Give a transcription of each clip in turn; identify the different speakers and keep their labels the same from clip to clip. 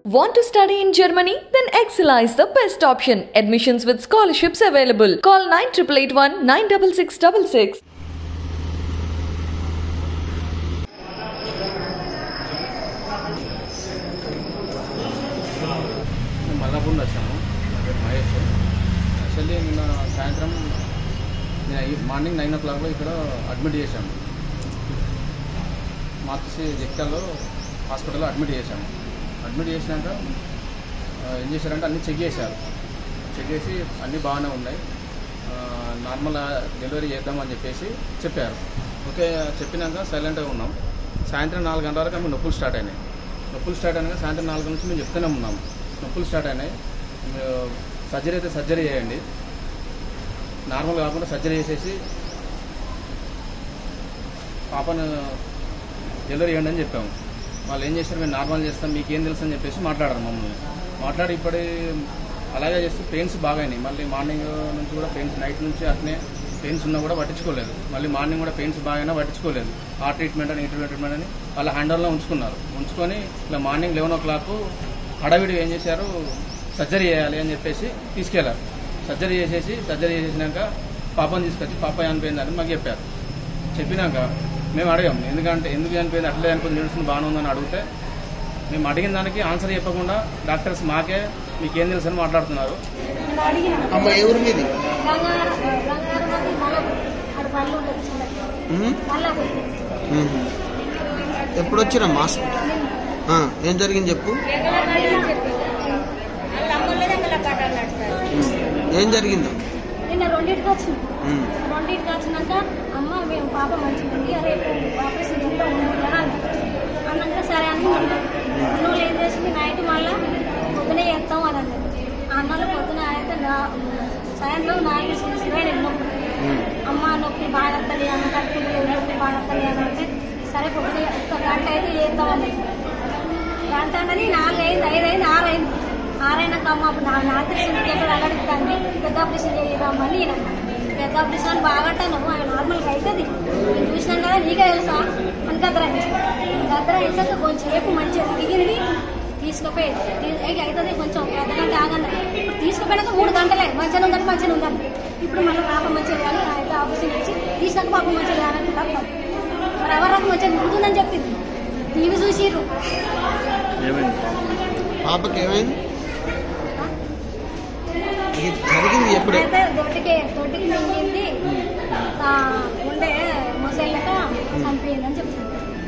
Speaker 1: Want to study in Germany? Then Excella is the best option. Admissions with scholarships available. Call 9881 96666.
Speaker 2: మేము మల్లాపూర్ నుంచి వచ్చాము నా పేరు Mahesh actually నిన్న సాయంత్రం నేను ఈ మార్నింగ్ నైన్ ఓ క్లాక్లో ఇక్కడ అడ్మిట్ చేశాము మార్చి జగిత్యాల్లో హాస్పిటల్లో అడ్మిట్ చేశాము అడ్మిట్ చేసినాక ఆ, ఏం చేశారంటే అన్నీ చెక్ చేశారు చెక్ చేసి అన్నీ బాగానే ఉన్నాయి ఆ, నార్మల్ డెలివరీ చేద్దామని చెప్పేసి చెప్పారు ఓకే చెప్పినాక సైలెంట్గా ఉన్నాం సాయంత్రం నాలుగు గంటల వరకు ఆమె నొప్పులు స్టార్ట్ అయినాయి నొప్పులు స్టార్ట్ అయినాక సాయంత్రం నాలుగు నుంచి మేము చెప్తూనే ఉన్నాం నొప్పులు స్టార్ట్ అయినాయి మీరు సర్జరీ అయితే సర్జరీ చేయండి నార్మల్ కాకుండా సర్జరీ చేసేసి పాపను డెలివరీ చేయండి అని చెప్పాము వాళ్ళు ఏం చేస్తారు మేము నార్మల్ చేస్తాం మీకు ఏం తెలుసు అని చెప్పేసి మాట్లాడారు మమ్మల్ని మాట్లాడి ఇప్పటి అలాగే చేస్తే పెయిన్స్ బాగా అయినాయి మళ్ళీ మార్నింగ్ నుంచి కూడా పెయిన్స్ నైట్ నుంచి అట్నే పెయిన్స్ ఉన్నా కూడా పట్టించుకోలేదు మళ్ళీ మార్నింగ్ కూడా పెయిన్స్ బాగా అయినా పట్టించుకోలేదు ఆ ట్రీట్మెంట్ అని ఈ ట్రీట్మెంట్ అని వాళ్ళ హ్యాండ్ ఓవర్లో ఉంచుకున్నారు ఉంచుకొని ఇలా మార్నింగ్ లెవెన్ ఓ క్లాక్ హడావిడి ఏం చేశారు సర్జరీ చేయాలి అని చెప్పేసి తీసుకెళ్లారు సర్జరీ చేసేసి సర్జరీ చేసేసినాక పాపని తీసుకొచ్చి పాప చనిపోయిందని మాకు చెప్పారు చెప్పినాక మేము అడిగాం ఎందుకంటే ఎందుకు చనిపోయింది అట్లే చనిపోయింది నిడుస్తుంది బాగానే ఉందని అడిగితే మేము అడిగిన దానికి ఆన్సర్ చెప్పకుండా డాక్టర్స్ మాకే మీకేం తెలుసు అని మాట్లాడుతున్నారు
Speaker 3: నేను అడిగిన
Speaker 4: అమ్మ ఏ ఊరు మీది
Speaker 3: గంగారం గంగారం అది మల్లపు అక్కడ పళ్ళు ఉంటుంది చిన్నది.
Speaker 4: ఉమ్,
Speaker 3: మల్లపు
Speaker 4: ఉమ్. ఎప్పుడు వచ్చిరమ్మా హాస్పిటల్ ఆ, ఏం జరిగింది చెప్పు ఉమ్, ఏం జరిగిందో
Speaker 3: నిన్న రెండింటికి వచ్చింది
Speaker 4: ఉమ్,
Speaker 3: రెండింటికి వచ్చినాక అమ్మ మేము పాప మంచిగా ఉంది రేపు ఆపరేషన్ ఎంత ఉంది అని అన్నారు అన్నాక సరే అని ఉన్నాం నువ్వు ఏం చేసింది నైట్ మళ్ళీ పొద్దునే చేస్తాం అని అన్నది అన్నలు పొద్దున అయితే నా- సాయంత్రం నాలుగు ఇరవై నొప్పి
Speaker 4: ఉమ్,
Speaker 3: అమ్మ నొప్పి బాగా వస్తుంది అమ్మ కట్టుకుంటలేదు నొప్పి బాగా వస్తుంది అని అంటే సరే పొద్దున ఒక గంట అయితే చేద్దామని గంట అన్నది నాలుగు అయింది ఐదు అయింది ఆరు అయింది ఆరైనాక అమ్మ అప్పుడు నా రాత్రి ఎక్కడ అలడిస్తాను పెద్ద ఆపరేషన్ చేయదామని నేను అన్నా. పెద్ద ఆపరేషన్ అని బాగంటాను ఆయన నార్మల్గా అవుతుంది నేను చూసినాం కదా నీకే తెలుసా అని గద్రాయించి గద్రాయించాక కొంచెంసేపు మంచిగా దిగింది తీసుకుపోయి అవుతుంది కొంచెం ఒక అర్ధగంట ఆగండి ఇప్పుడు తీసుకుపోయాక మూడు గంటలే మంచిగా ఉందని మంచిగా ఉందని ఇప్పుడు మళ్ళీ పాప మంచిగా కానీ అయితే ఆపరేషన్ చేసి తీసినాక పాప మంచిగా కానంటున్నారు మరి ఎవరికి మంచిగా దిగుతుందని చెప్పింది టీవీ చూసిర్రు
Speaker 4: పాపకి ఏమైంది ఇది జరిగింది ఎప్పుడే
Speaker 3: అయితే దొడ్డికి దొడ్డికి మింగింది ఆ, ఉండే మొసళ్ళక చనిపోయిందని చెప్తుంది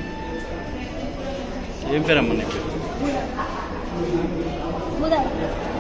Speaker 5: ఏం పేరమ్మా నీకు
Speaker 3: బుధవారం